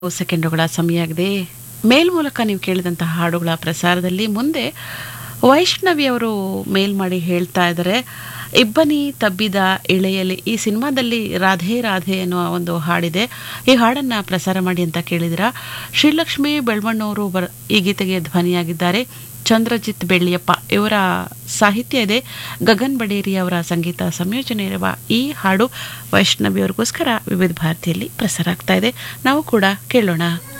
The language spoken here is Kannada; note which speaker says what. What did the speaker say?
Speaker 1: ಸೆಕೆಂಡುಗಳ ಸಮಯ ಆಗಿದೆ ಮೇಲ್ ಮೂಲಕ ನೀವು ಕೇಳಿದಂತಹ ಹಾಡುಗಳ ಪ್ರಸಾರದಲ್ಲಿ ಮುಂದೆ ವೈಷ್ಣವಿ ಅವರು ಮೇಲ್ ಮಾಡಿ ಹೇಳ್ತಾ ಇದ್ದಾರೆ ಇಬ್ಬನಿ ತಬ್ಬಿದ ಇಳೆಯಲಿ ಈ ಸಿನಿಮಾದಲ್ಲಿ ರಾಧೆ ರಾಧೆ ಅನ್ನುವ ಒಂದು ಹಾಡಿದೆ ಈ ಹಾಡನ್ನು ಪ್ರಸಾರ ಮಾಡಿ ಅಂತ ಕೇಳಿದಿರ ಶ್ರೀಲಕ್ಷ್ಮಿ ಬೆಳ್ಮಣ್ಣವರು ಬರ್ ಈ ಗೀತೆಗೆ ಧ್ವನಿಯಾಗಿದ್ದಾರೆ ಚಂದ್ರಜಿತ್ ಬೆಳ್ಳಿಯಪ್ಪ ಇವರ ಸಾಹಿತ್ಯ ಇದೆ ಗಗನ್ ಬಡೇರಿ ಅವರ ಸಂಗೀತ ಸಂಯೋಜನೆ ಇರುವ ಈ ಹಾಡು ವೈಷ್ಣವಿ ಅವರಿಗೋಸ್ಕರ ವಿವಿಧ ಭಾರತಿಯಲ್ಲಿ ಪ್ರಸಾರ ಆಗ್ತಾ ಇದೆ ನಾವು ಕೂಡ ಕೇಳೋಣ